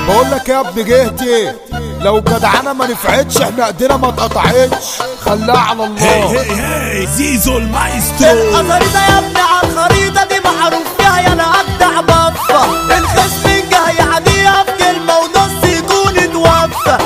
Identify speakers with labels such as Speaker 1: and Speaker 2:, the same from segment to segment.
Speaker 1: بقول لك يا ابن جهتي لو جدعانه ما نفعتش احنا ايدينا ما اتقطعتش خليها على
Speaker 2: هي
Speaker 1: الله
Speaker 2: هي هي زيزو المايسترو
Speaker 3: الخريطة يا ابني على الخريطة دي معروف فيها يا انا ابدع بفة الخصم جاي عليها في كلمة ونص يكون اتوفى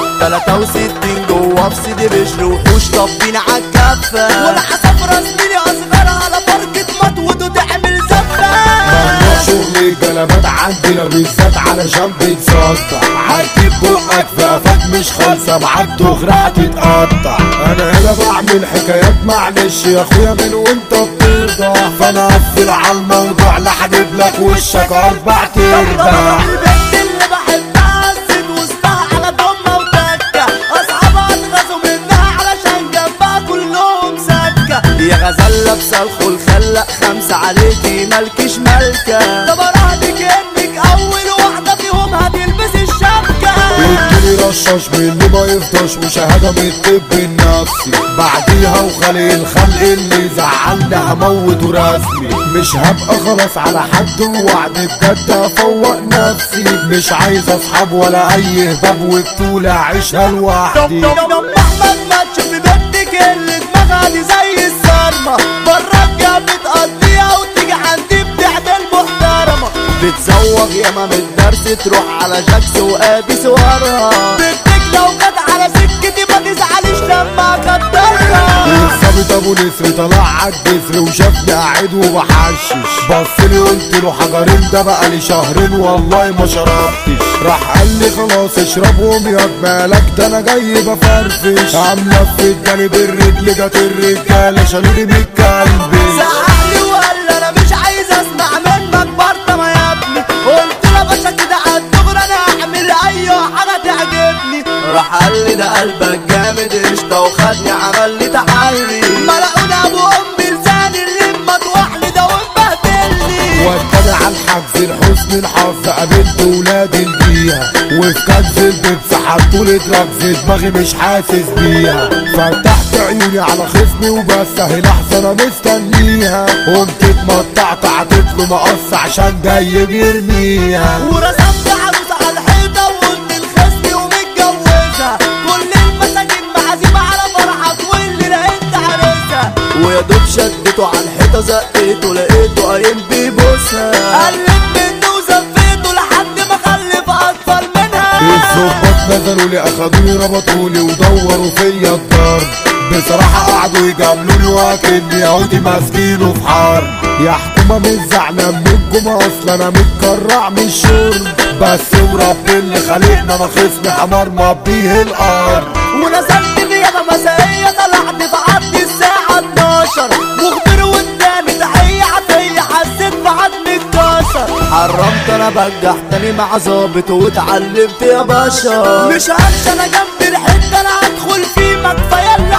Speaker 3: 63 جوه في سيدي بشر وحوش طابين عالكفة والحسب رسمي اصغر على فرقة مطوط وتعمل زفة
Speaker 1: ممنوع شغل جلبات عندنا بالذات علشان بتصدع هتجيب بقك في قفاك مش خالصه معاك دغري هتتقطع انا هنا بعمل حكايات معلش يا اخويا من وانت بترضع فانا اقفل على الموضوع لحدد لك وشك اربع تربع
Speaker 3: البنت اللي بحبها زيد وسطها على ضمة وتكة أصحابها اتغزوا منها علشان جنبها كلهم سكة يا غزال لابسة الخل خلق خمسة عليكي مالكيش مالكة طب أراهنك إنك أول واحدة فيهم هتلبسي الشبكة
Speaker 1: اديني رشاش من اللي ما يفضاش وشهادة من الطب النفسي بعديها وخلق الخلق اللي زعلني هموته رسمي مش هبقى خلاص على حد ووعد بجد افوق نفسي مش عايز اصحاب ولا اي هباب وبطولة اعيشها لوحدي
Speaker 3: طب أحمد ما تشوفي بنتك اللي دماغها دي زي الصرمة برا الجا بتقضيها وتيجي عندي بتعمل محترمة بتزوغ ياما من الدرس تروح على جاكس وادي صورها بنتك لو جت على سكتي ما تزعليش لما اقدرها
Speaker 1: الظابط ابو نسر طلع عالجسر وشافني قاعد وبحشش بصلي قلت له حجرين ده بقى لي شهرين والله ما شربتش راح قال لي خلاص اشرب ومياك مالك ده انا جاي بفرفش عم لفت جانب الرجل جت الرجاله شالوني من الكلب
Speaker 3: زعقلي وقال لي انا مش عايز اسمع منك برطمة يا ابني قلت له باشا كده على الدغري انا هعمل اي حاجه تعجبني راح قال لي ده قلبك جامد قشطه وخدني عمل لي تحري ملعون ابو امي لساني اللي مطوحني ده ومبهدلني
Speaker 1: وداني على الحجز لحسن الحظ قابلت ولاد البيها وفي كنز البيبس حطولي دراجز دماغي مش حاسس بيها فتحت عيوني على خصمي وبس اهي لحظة انا مستنيها قمت اتمطعت عطيت له مقص عشان جاي بيرميها
Speaker 3: ورسمت عروسه على الحيطه وقلت لخصمي ومتجوزها كل المساجين معازيم على فرحك واللي لقيت عريسها ويا دوب شدته على الحيطه زقيته لقيته قايم بيبوسها قلت منه وزفيته لحد ما خلف اطفال منها
Speaker 1: الظباط نزلوا لي اخدوني ربطوني ودوروا فيا الضرب بصراحة قعدوا يجاملوني وكأني عودي ماسكينه في حرب يا حكومة مش زعلان منكم اصلا انا متكرع من الشرب بس ورب اللي خلقنا انا خصمي حمار مبيه الارض
Speaker 3: ونزلت نيابه مسائيه طلعت في عدي الساعه 12 مخبر واداني تحيه عافيه حسيت بعدني اتكسر حرمت انا بنجح تاني مع ظابط واتعلمت يا باشا مش همشي انا جنب الحته انا هدخل في مكفايه اللي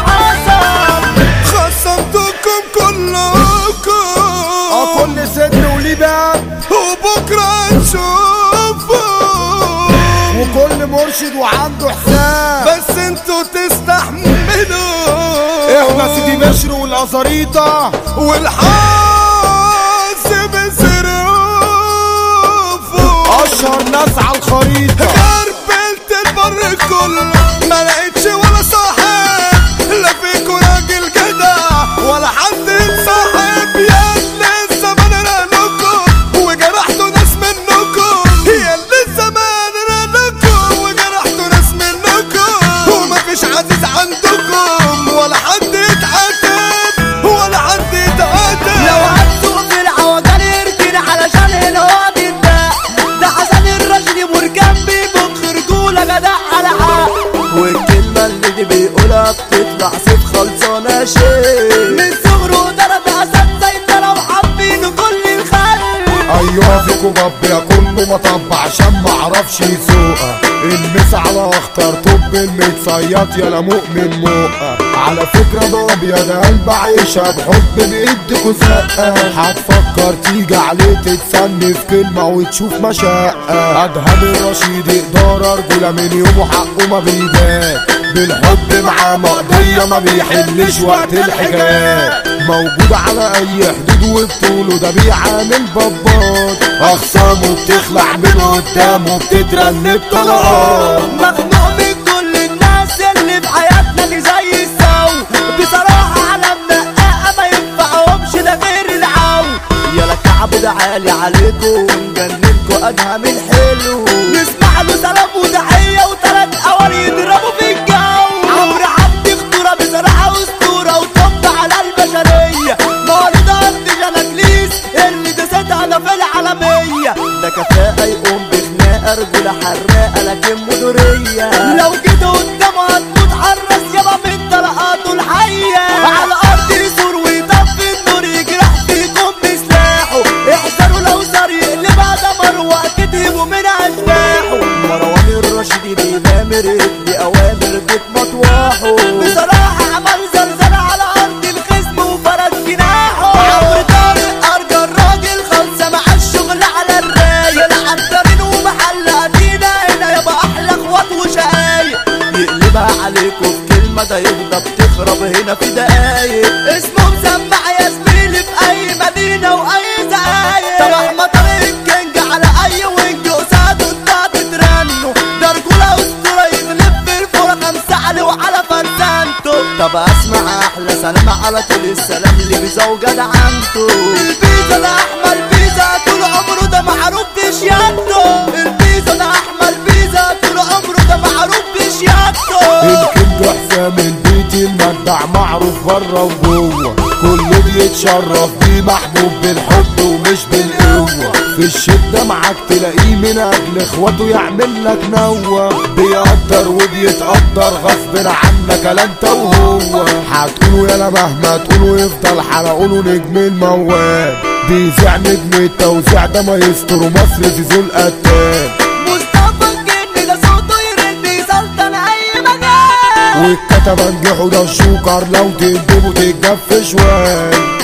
Speaker 3: عصر
Speaker 2: خصمتكم كلكم
Speaker 1: اه كل سن وليه باب
Speaker 2: وبكره نشوفوا
Speaker 1: وكل مرشد وعنده حساب
Speaker 2: بس انتوا تستحملوا
Speaker 1: احنا سيدي بشر والازاريطة
Speaker 2: والحظ بظروفه
Speaker 1: اشهر ناس على الخريطة
Speaker 2: كربلت البر كله ما لقيتش ولا صاحب لا فيكوا راجل جدع ولا حد يتصاحب يا اللي الزمان رانكم وجرحتوا ناس منكم يا اللي الزمان رانكم وجرحتوا ناس منكم ومفيش عزيز عندكم ولا حد يتعاتب ولا حد يتعاتب
Speaker 3: لو هتسوق في العوجل اركن علشان هنا هو بيتباع ده حسن الرشدي مركب بيبخ رجولة جدع على حق والكلمة اللي دي بيقولها بتطلع سيف خلصانة شيء من صغره ضرب أسد سيطرة وحابينه كل الخلق
Speaker 1: ايوه فيكم باب يا كله مطب عشان معرفش يسوقها المس على اخطر طب المتصيط يا لا مؤمن موقع على فكرة ده ابيض قلب عيشها بحب بايدك وزقة هتفكر تيجي عليه تتسني في كلمة وتشوف مشقة ادهم الرشيد ادارة رجولة من يومه حقه ما بيبان بالحب معاه مقضية ما بيحلش وقت الحكايات موجود على اي حدود وبطوله ده بيعامل بابات اخصامه بتخلع من قدامه بتترنب طلقات
Speaker 3: مخنوق من كل الناس اللي في حياتنا دي زي السو بصراحة على منقاقة ما ينفعهمش ده غير العو يا كعب ده عالي عليكم ونجننكوا ادهم الحلو نسمع له سلام وتحية وتلات اور يضربوا في الجو عمرو عبد خطورة بصراحة اسطورة وطب على البشرية مولود عبد جناكليس اللي دستها ده في العالمية ده كفاءة يقوم بخناقة رجولة حراقة لكن مدورية لو جيت قدامه هتموت حرس يابا من طلقاته الحية على الأرض يثور ويطفي النور يجرح فيكم بسلاحه احذروا لو صار يقلبها دمر وقت تهبوا من أشباحه مروان الرشيد بيغامر بأوامر تتمط واحه بصراحة عمل زلزال على أرض الخصم وفرد جناحه عمرو طارق أرجى الراجل خلصة مع الشغل على الرايق العطارين ومحل أدينا هنا يابا أحلى اخوات وشقايق يقلبها عليكم في كلمة ده يفضى بتخرب هنا في دقايق اسمه مسمع يا زميلي في أي مدينة وأي زقايق طب أحمد طارق الكينج على أي وينج قصاده انتوا هتترنوا ده رجولة أسطورة يغلب في الفورة خمسة علي وعلى فرسانته طب أسمع أحلى سلام على طول السلام اللي بيزوج عنته البيزا ده أحمد بيزا طول عمره ده معروف بشياكته البيزا ده أحمد بيزا طول عمره ده معروف بشياكته
Speaker 1: الكينج حسام البيت المدع معروف بره وجوه كله بيتشرف بيه محبوب بالحب ومش بالقوة في الشدة معاك تلاقيه من أجل إخواته يعمل لك نوة بيقدر وبيتقدر غصب عنك لا أنت وهو هتقولوا يالا مهما تقولوا يفضل حلقوله نجم الموال بيذيع نجم التوزيع ده ما يستر مصر زيزو القتال
Speaker 3: مصطفى الجن ده صوته يرن يسلطن أي مجال
Speaker 1: والكتبة نجحوا ده الشوكر لو تندبوا تتجف شوال